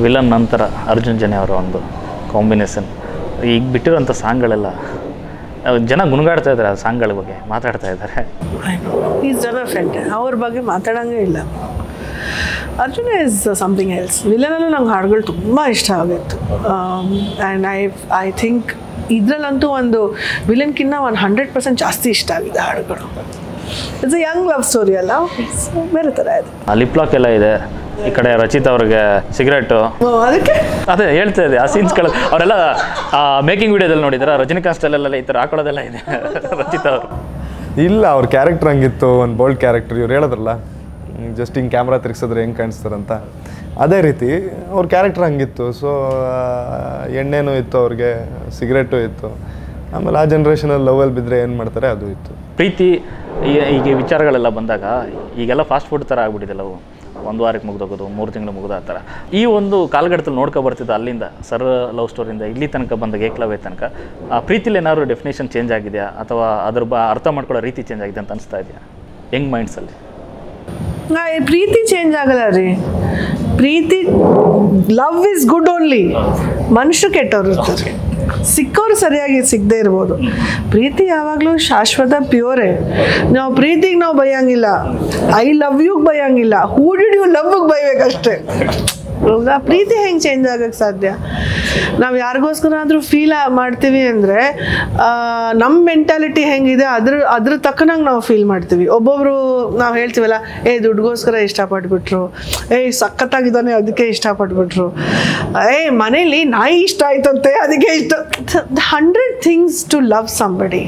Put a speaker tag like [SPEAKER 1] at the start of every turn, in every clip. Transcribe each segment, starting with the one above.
[SPEAKER 1] Villain ನಂತರ ಅರ್ಜುನ್ ಜನೆ ಅವರ ಒಂದು ಕಾಂಬಿನೇಷನ್ ಈಗ ಬಿಟ್ಟಿರೋಂಥ ಸಾಂಗ್ಗಳೆಲ್ಲ ಅಹ್, ಜನ ಗುಣಗಾಡ್ತಾ ಇದ್ದಾರೆ ಆ ಸಾಂಗ್ಗಳ ಬಗ್ಗೆ ಮಾತಾಡ್ತಾ ಇದ್ದಾರೆ
[SPEAKER 2] ಈಸ್ ಜನ ಫ್ರೆಂಡ್ ಅವ್ರ ಬಗ್ಗೆ ಮಾತಾಡೋಂಗೇ ಇಲ್ಲ ಅರ್ಜುನ ಇಸ್ ಸಮಥಿಂಗ್ ಎಲ್ಸ್ ವಿಲನಲ್ಲೂ ನಂಗೆ ಹಾಡುಗಳು ತುಂಬ ಇಷ್ಟ ಆಗಿತ್ತು ಆ್ಯಂಡ್ ಐ ಐ ಥಿಂಕ್ ಇದರಲ್ಲಂತೂ ಒಂದು ವಿಲನ್ಕಿನ್ನ ಒಂದು ಹಂಡ್ರೆಡ್ ಪರ್ಸೆಂಟ್ ಜಾಸ್ತಿ ಇಷ್ಟ ಆಗಿದೆ ಹಾಡುಗಳು it's a young love story ಅಲ್ಲ So, ಬೇರೆ ಥರ ಇದೆ
[SPEAKER 1] ಲಿಪ್ ಲಾಕ್ ಎಲ್ಲ ಇದೆ ಈ ಕಡೆ ರಚಿತ್ ಅವ್ರಿಗೆ ಸಿಗರೇಟು
[SPEAKER 2] ಓ, ಅದಕ್ಕೆ
[SPEAKER 1] ಅದೇ ಹೇಳ್ತಾ ಇದೆ ಆ ಸೀನ್ಸ್ಗಳು ಅವರೆಲ್ಲ ಮೇಕಿಂಗ್ ವಿಡಿಯೋದಲ್ಲಿ ನೋಡಿದಾರೆ ರಜನಿಕಾಂತ್ ಸ್ಟೈಲಲ್ಲೆಲ್ಲ ಈ ಥರ ಹಾಕೊಳ್ಳೋದೆಲ್ಲ ಇದೆ ರಚಿತ್ ಅವರು
[SPEAKER 3] ಇಲ್ಲ ಅವ್ರ ಕ್ಯಾರೆಕ್ಟರ್ ಹಂಗಿತ್ತು ಒಂದು ಬೋಲ್ಡ್ ಕ್ಯಾರೆಕ್ಟರ್ ಇವ್ರು ಹೇಳಿದ್ರಲ್ಲ ಜಸ್ಟ್ ಹಿಂಗೆ ಕ್ಯಾಮ್ರಾ ತಿರ್ಗಿಸಿದ್ರೆ ಹೆಂಗೆ ಕಾಣಿಸ್ತಾರಂತ ಅದೇ ರೀತಿ ಅವ್ರ ಕ್ಯಾರೆಕ್ಟರ್ ಹಂಗಿತ್ತು ಸೊ ಎಣ್ಣೆನೂ ಇತ್ತು ಅವ್ರಿಗೆ ಸಿಗರೇಟು ಇತ್ತು ಆಮೇಲೆ ಆ ಜನ್ರೇಷನಲ್ಲಿ ಲವಲ್ಲಿ ಬಿದ್ದರೆ ಏನು ಮಾಡ್ತಾರೆ ಅದು ಇತ್ತು
[SPEAKER 1] ಪ್ರೀತಿ ಈ- ಈಗ ಈ ವಿಚಾರಗಳೆಲ್ಲ ಬಂದಾಗ ಈಗೆಲ್ಲ ಫಾಸ್ಟ್ ಫುಡ್ ಥರ ಆಗ್ಬಿಟ್ಟಿದೆ ಲವ್ ಒಂದು ವಾರಕ್ಕೆ ಮುಗ್ದೋಗೋದು ಮೂರು ತಿಂಗಳು ಮುಗ್ದ ಆ ಥರ ಈ ಒಂದು ಕಾಲ್ಗಡದಲ್ಲಿ ನೋಡ್ಕೊ ಬರ್ತಿದ್ದ ಅಲ್ಲಿಂದ ಸರ್ ಲವ್ ಸ್ಟೋರಿಯಿಂದ ಇಲ್ಲಿ ತನಕ ಬಂದಾಗ ಏಕಲವ್ಯ ತನಕ ಆ ಪ್ರೀತಿಲಿ ಏನಾದ್ರು ಡೆಫಿನೇಷನ್ ಚೇಂಜ್ ಆಗಿದೆಯಾ ಅಥವಾ ಅದ್ರ ಬ ಅರ್ಥ ಮಾಡ್ಕೊಳ್ಳೋ ರೀತಿ ಚೇಂಜ್ ಆಗಿದೆ ಅಂತ ಅನಿಸ್ತಾ ಇದೆಯಾ ಹೆಂಗ್ ಮೈಂಡ್ಸಲ್ಲಿ
[SPEAKER 2] ನಾ ಈ ಪ್ರೀತಿ ಚೇಂಜ್ ಆಗಲ್ಲ ರೀ ಪ್ರೀತಿ ಲವ್ ಇಸ್ ಗುಡ್ ಓನ್ಲಿ ಮನುಷ್ಯರು ಕೆಟ್ಟವ್ರು ಇರ್ತಾರೆ ಸಿಕ್ಕೋರು ಸರಿಯಾಗಿ ಸಿಗದೆ ಇರ್ಬೋದು ಪ್ರೀತಿ ಯಾವಾಗಲೂ ಶಾಶ್ವತ ಪ್ಯೂರೇ ನಾವು ಪ್ರೀತಿಗೆ ನಾವು ಬೈಯಂಗಿಲ್ಲ ಐ ಲವ್ ಯುಗ್ ಬೈಯಂಗಿಲ್ಲ ಹೂ ಡಿಡ್ ಯು ಲವ್ಗೆ ಬೈಬೇಕಷ್ಟೇ ಹೌದಾ ಪ್ರೀತಿ ಹೆಂಗೆ ಚೇಂಜ್ ಆಗಕ್ಕೆ ಸಾಧ್ಯ ನಾವು ಯಾರಿಗೋಸ್ಕರ ಆದರೂ ಫೀಲ್ ಮಾಡ್ತೀವಿ ಅಂದರೆ ನಮ್ಮ ಮೆಂಟಾಲಿಟಿ ಹೆಂಗಿದೆ ಅದ್ರ ಅದ್ರ ತಕ್ಕನಾಗಿ ನಾವು ಫೀಲ್ ಮಾಡ್ತೀವಿ ಒಬ್ಬೊಬ್ರು ನಾವು ಹೇಳ್ತೀವಲ್ಲ ಏ ದುಡ್ಗೋಸ್ಕರ ಇಷ್ಟಪಟ್ಬಿಟ್ರು ಏ ಸಖತ್ತಾಗಿದ್ದಾನೆ ಅದಕ್ಕೆ ಇಷ್ಟಪಟ್ಬಿಟ್ರು ಏ ಮನೇಲಿ ನಾಯಿ ಇಷ್ಟ ಆಯ್ತಂತೆ ಅದಕ್ಕೆ ಇಷ್ಟ hundred things to love somebody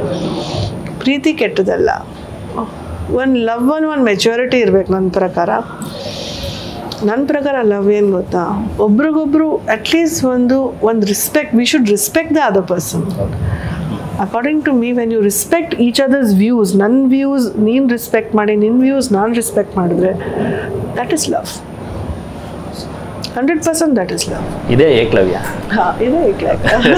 [SPEAKER 2] ಪ್ರೀತಿ ಕೆಟ್ಟದಲ್ಲ ಒಂದು ಲವ್ ಒನ್ ಒಂದು ಮೆಚ್ಯೂರಿಟಿ ಇರ್ಬೇಕು ನನ್ನ ಪ್ರಕಾರ ನನ್ನ ಪ್ರಕಾರ ಲವ್ ಏನು ಗೊತ್ತಾ ಒಬ್ರಿಗೊಬ್ರು ಅಟ್ಲೀಸ್ಟ್ ಒಂದು ಒಂದು respect we should respect the other person according to me when you respect each others views ನನ್ನ ವ್ಯೂಸ್ ನೀನು ರೆಸ್ಪೆಕ್ಟ್ ಮಾಡಿ ನಿನ್ನ ವ್ಯೂಸ್ ನಾನು ರೆಸ್ಪೆಕ್ಟ್ ಮಾಡಿದ್ರೆ that is love hundred percent that is love
[SPEAKER 1] ಇದೇ ಏಕಲವ್ಯ
[SPEAKER 2] ಹಾಂ ಇದೇ ಏಕೆ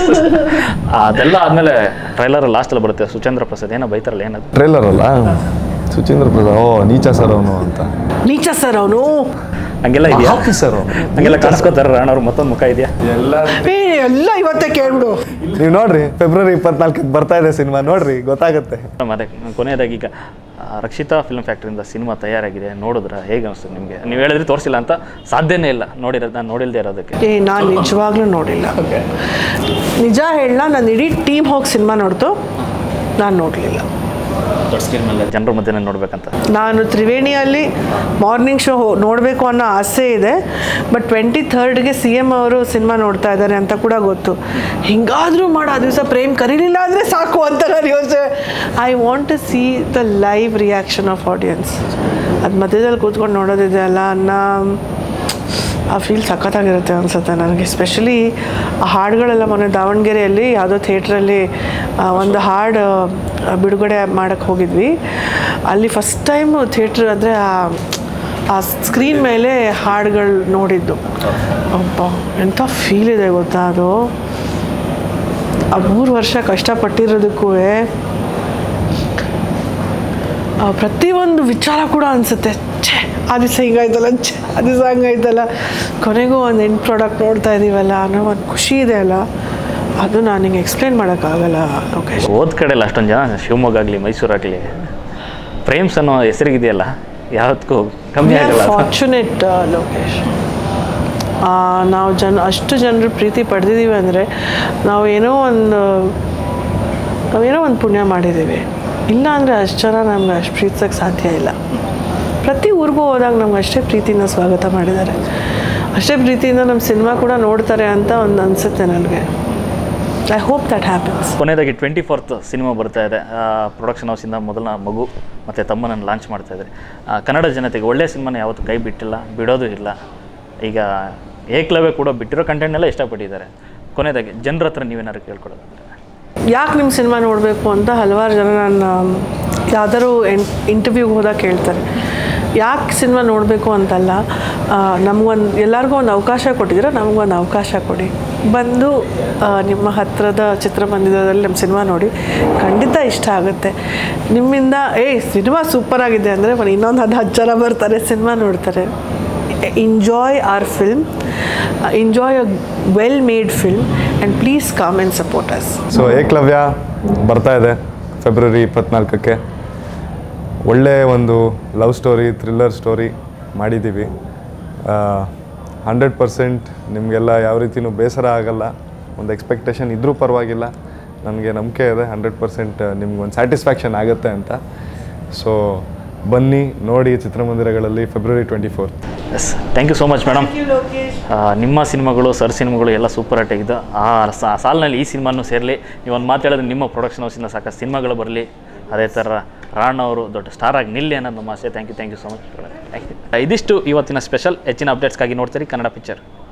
[SPEAKER 1] ಅದೆಲ್ಲ ಆದಮೇಲೆ ಟ್ರೈಲರ್ ಲಾಸ್ಟಲ್ಲಿ ಬರುತ್ತೆ ಸುಚೇಂದ್ರ ಪ್ರಸಾದ್ ಏನೋ ಬೈತಾರಲ್ಲ ಏನದು
[SPEAKER 3] ಟ್ರೇಲರ್ ಅಲ್ಲ ಸುಚೀಂದ್ರ ಪ್ರಸಾದ್ ಓ ನೀಚ ಸರ್ ಅವನು ಅಂತ
[SPEAKER 2] ನೀಚ ಸರ್ ಅವನು
[SPEAKER 1] ಹಂಗೆಲ್ಲ ಇದೆಯಾ
[SPEAKER 3] ಆಫೀಸರ್ ಅವನು
[SPEAKER 1] ಹಂಗೆಲ್ಲ ಕಾಣಿಸ್ಕೋತಾರ ರಾಣವ್ರು ಮತ್ತೊಂದು ಮುಖ ಇದೆಯಾ
[SPEAKER 3] ಎಲ್ಲ
[SPEAKER 2] ಏ ಎಲ್ಲ ಇವತ್ತೇ ಕೇಳ್ಬಿಡು
[SPEAKER 3] ನೀವು ನೋಡ್ರಿ ಫೆಬ್ರವರಿ ಇಪ್ಪತ್ನಾಲ್ಕಕ್ಕೆ ಬರ್ತಾ ಇದೆ ಸಿನಿಮಾ ನೋಡ್ರಿ ಗೊತ್ತಾಗುತ್ತೆ
[SPEAKER 1] ಮತ್ತೆ ಕೊನೆಯದಾಗಿ ಈಗ ಆ, ರಕ್ಷಿತಾ ಫಿಲ್ಮ್ ಫ್ಯಾಕ್ಟ್ರಿಯಿಂದ ಸಿನಿಮಾ ತಯಾರಾಗಿದೆ ನೋಡಿದ್ರ ಹೇಗೆ ಅನಿಸ್ತದೆ ನಿಮಗೆ ನೀವು ಹೇಳಿದ್ರೆ ತೋರಿಸಿಲ್ಲ ಅಂತ ಸಾಧ್ಯನೇ ಇಲ್ಲ ನೋಡಿರೋದು ನಾನು ನೋಡಿಲ್ದೇ ಇರೋದಕ್ಕೆ
[SPEAKER 2] ಏ ನಾನು ನಿಜವಾಗ್ಲೂ ನೋಡಿಲ್ಲ ನಿಜ ಹೇಳ ನಾನು ಇಡೀ ಟೀಮ್ ಹೋಗಿ ಸಿನಿಮಾ ನೋಡ್ತು ನಾನು ನೋಡಲಿಲ್ಲ
[SPEAKER 1] ದೊಡ್ಡ ಸ್ಕ್ರೀನ್ ಮೇಲೆ ಜನರ ಮಧ್ಯೆ ನೋಡ್ಬೇಕಂತ
[SPEAKER 2] ನಾನು ತ್ರಿವೇಣಿಯಲ್ಲಿ ಮಾರ್ನಿಂಗ್ ಶೋ ನೋಡಬೇಕು ಅನ್ನೋ ಆಸೆ ಇದೆ ಬಟ್ ಟ್ವೆಂಟಿ ಥರ್ಡ್ಗೆ ಸಿ ಎಮ್ ಅವರು ಸಿನಿಮಾ ನೋಡ್ತಾ ಇದ್ದಾರೆ ಅಂತ ಕೂಡ ಗೊತ್ತು ಹಿಂಗಾದರೂ ಮಾಡೋ ಆ ದಿವಸ ಪ್ರೇಮ್ ಕರೀಲಿಲ್ಲ ಅಂದರೆ ಸಾಕು ಅಂತ ನಾನು ಯೋಚನೆ I want to see the live reaction of audience ಅದು ಮಧ್ಯದಲ್ಲಿ ಕೂತ್ಕೊಂಡು ನೋಡೋದಿದೆ ಅಲ್ಲ ಅನ್ನೋ ಆ ಫೀಲ್ ಸಖತ್ತಾಗಿರುತ್ತೆ ಅನ್ಸುತ್ತೆ ನನಗೆ ಎಸ್ಪೆಷಲಿ ಆ ಹಾಡುಗಳೆಲ್ಲ ಮೊನ್ನೆ ದಾವಣಗೆರೆಯಲ್ಲಿ ಯಾವುದೋ ಥಿಯೇಟ್ರಲ್ಲಿ ಒಂದು ಹಾಡು ಆ, ಬಿಡುಗಡೆ ಮಾಡೋಕ್ಕೆ ಹೋಗಿದ್ವಿ ಅಲ್ಲಿ ಫಸ್ಟ್ ಟೈಮು ಥಿಯೇಟ್ರ್ ಅಂದರೆ ಆ ಸ್ಕ್ರೀನ್ ಮೇಲೆ ಹಾಡುಗಳು ನೋಡಿದ್ದು ಅಬ್ಬ ಎಂಥ ಫೀಲ್ ಇದೆ ಗೊತ್ತಾ ಅದು ಆ ಮೂರು ವರ್ಷ ಕಷ್ಟಪಟ್ಟಿರೋದಕ್ಕೂ ಆ, ಪ್ರತಿಯೊಂದು ವಿಚಾರ ಕೂಡ ಅನಿಸುತ್ತೆ ಛೇ ಆ ದಿವಸ ಹಿಂಗಾಯ್ತಲ್ಲ ಛೇ ಆ ದಿವಸ ಹಂಗಾಯ್ತಲ್ಲ ಕೊನೆಗೂ ಒಂದು ಎಂಡ್ ಪ್ರಾಡಕ್ಟ್ ನೋಡ್ತಾ ಇದ್ದೀವಲ್ಲ ಅನ್ನೋ ಒಂದು ಖುಷಿ ಇದೆ ಅಲ್ಲ ಅದು ನಾನು ಹಿಂಗೆ ಎಕ್ಸ್ಪ್ಲೇನ್ ಮಾಡೋಕ್ಕಾಗಲ್ಲ ಲೋಕೇಶ್
[SPEAKER 1] ಹೋದ ಕಡೆ ಎಲ್ಲ ಅಷ್ಟೊಂದು ಜನ ಶಿವಮೊಗ್ಗ ಆಗಲಿ ಮೈಸೂರಾಗಲಿ ಪ್ರೇಮ್ಸ್ ಅನ್ನೋ ಹೆಸರಿಗಿದೆಯಲ್ಲ ಯಾವತ್ತಿಗೂ ಕಮ್ಮಿ ಆಗಲ್ಲ ಅದು.
[SPEAKER 2] ಫಾರ್ಚುನೇಟ್ ಲೋಕೇಶ್ ಆ, ನಾವು ಜನ ಅಷ್ಟು ಜನರು ಪ್ರೀತಿ ಪಡೆದಿದ್ದೀವಿ ಅಂದರೆ ನಾವು ಏನೋ ಒಂದು ನಾವೇನೋ ಒಂದು ಪುಣ್ಯ ಮಾಡಿದ್ದೀವಿ ಇಲ್ಲ ಅಂದರೆ ಅಷ್ಟು ಜನ ನಮ್ಗೆ ಅಷ್ಟು ಪ್ರೀತಿಸೋಕ್ಕೆ ಸಾಧ್ಯ ಇಲ್ಲ ಪ್ರತಿ ಊರಿಗೂ ಹೋದಾಗ ನಮ್ಗೆ ಅಷ್ಟೇ ಪ್ರೀತಿನ ಸ್ವಾಗತ ಮಾಡಿದ್ದಾರೆ ಅಷ್ಟೇ ಪ್ರೀತಿಯಿಂದ ನಮ್ಮ ಸಿನಿಮಾ ಕೂಡ ನೋಡ್ತಾರೆ ಅಂತ ಒಂದು ಅನಿಸುತ್ತೆ ನನಗೆ ಐ ಹೋಪ್ ದಟ್ ಹ್ಯಾಪನ್ಸ್
[SPEAKER 1] ಕೊನೆಯದಾಗಿ ಟ್ವೆಂಟಿ ಫೋರ್ತ್ ಸಿನಿಮಾ ಬರ್ತಾ ಇದೆ ಪ್ರೊಡಕ್ಷನ್ ಹೌಸಿಂದ ಮೊದಲ ಮಗು ಮತ್ತು ತಮ್ಮನನ್ನು ಲಾಂಚ್ ಮಾಡ್ತಾ ಇದ್ದಾರೆ ಆ, ಕನ್ನಡ ಜನತೆಗೆ ಒಳ್ಳೆಯ ಸಿನಿಮಾನ ಯಾವತ್ತೂ ಕೈ ಬಿಟ್ಟಿಲ್ಲ ಬಿಡೋದು ಇಲ್ಲ ಈಗ ಏಕಲವ್ಯ ಕೂಡ ಬಿಟ್ಟಿರೋ ಕಂಟೆಂಟ್ನೆಲ್ಲ ಇಷ್ಟಪಟ್ಟಿದ್ದಾರೆ ಕೊನೆಯದಾಗಿ ಜನರ ಹತ್ರ ನೀವೇನಾದ್ರು ಕೇಳ್ಕೊಡೋದಂದ್ರೆ
[SPEAKER 2] ಯಾಕೆ ನಿಮ್ಮ ಸಿನಿಮಾ ನೋಡಬೇಕು ಅಂತ ಹಲವಾರು ಜನ ನನ್ನ ಯಾವ್ದಾದ್ರು ಇಂಟರ್ವ್ಯೂಗೆ ಹೋದಾಗ ಕೇಳ್ತಾರೆ ಯಾಕೆ ಸಿನಿಮಾ ನೋಡಬೇಕು ಅಂತಲ್ಲ ನಮಗೊಂದು ಎಲ್ಲರಿಗೂ ಒಂದು ಅವಕಾಶ ಕೊಟ್ಟಿದ್ದೀರ ನಮಗೊಂದು ಅವಕಾಶ ಕೊಡಿ ಬಂದು ಆ, ನಿಮ್ಮ ಹತ್ತಿರದ ಚಿತ್ರಮಂದಿರದಲ್ಲಿ ನಮ್ಮ ಸಿನಿಮಾ ನೋಡಿ ಖಂಡಿತ ಇಷ್ಟ ಆಗುತ್ತೆ ನಿಮ್ಮಿಂದ ಏಯ್ ಸಿನಿಮಾ ಸೂಪರ್ ಆಗಿದೆ ಅಂದರೆ ಇನ್ನೊಂದು ಹತ್ತು ಹತ್ತು ಜನ ಬರ್ತಾರೆ ಸಿನಿಮಾ ನೋಡ್ತಾರೆ enjoy our film enjoy a well made film and please come and support us
[SPEAKER 3] so Ekalavya ಬರ್ತಾ ಇದೆ ಫೆಬ್ರವರಿ ಇಪ್ಪತ್ನಾಲ್ಕಕ್ಕೆ ಒಳ್ಳೆಯ ಒಂದು ಲವ್ ಸ್ಟೋರಿ ಥ್ರಿಲ್ಲರ್ ಸ್ಟೋರಿ ಮಾಡಿದ್ದೀವಿ ಹಂಡ್ರೆಡ್ ಪರ್ಸೆಂಟ್ ನಿಮಗೆಲ್ಲ ಯಾವ ರೀತಿಯೂ ಬೇಸರ ಆಗಲ್ಲ ಒಂದು ಎಕ್ಸ್ಪೆಕ್ಟೇಷನ್ ಇದ್ರೂ ಪರವಾಗಿಲ್ಲ ನನಗೆ ನಂಬಿಕೆ ಇದೆ ಹಂಡ್ರೆಡ್ ಪರ್ಸೆಂಟ್ ನಿಮ್ಗೊಂದು ಸ್ಯಾಟಿಸ್ಫ್ಯಾಕ್ಷನ್ ಆಗುತ್ತೆ ಅಂತ ಸೊ ಬನ್ನಿ ನೋಡಿ ಚಿತ್ರಮಂದಿರಗಳಲ್ಲಿ February twenty fourth
[SPEAKER 1] yes thank you so much madam ನಿಮ್ಮ ಸಿನಿಮಾಗಳು ಸರ್ ಸಿನಿಮಾಗಳು ಎಲ್ಲ ಸೂಪರ್ ಹಿಟ್ ಆಗಿದ್ದು ಆ ಸಾ- ಸಾಲಿನಲ್ಲಿ ಈ ಸಿನಿಮಾನು ಸೇರಲಿ ನೀವೊಂದು ಮಾತು ಹೇಳಿದ್ರೆ ನಿಮ್ಮ ಪ್ರೊಡಕ್ಷನ್ ಹೌಸಿಂದ ಸಾಕಷ್ಟು ಸಿನಿಮಾಗಳು ಬರಲಿ ಅದೇ ಥರ ರಾಣ್ ಅವರು ದೊಡ್ಡ ಸ್ಟಾರ್ ಆಗಿ ನಿಲ್ಲಿ ಅನ್ನೋದು ನಮ್ಮ ಆಸೆ thank you thank you so much thank you ಇದಿಷ್ಟು ಇವತ್ತಿನ ಸ್ಪೆಷಲ್ ಹೆಚ್ಚಿನ ಅಪ್ಡೇಟ್ಸ್ಗಾಗಿ ನೋಡ್ತೀರಿ ಕನ್ನಡ ಪಿಕ್ಚರ್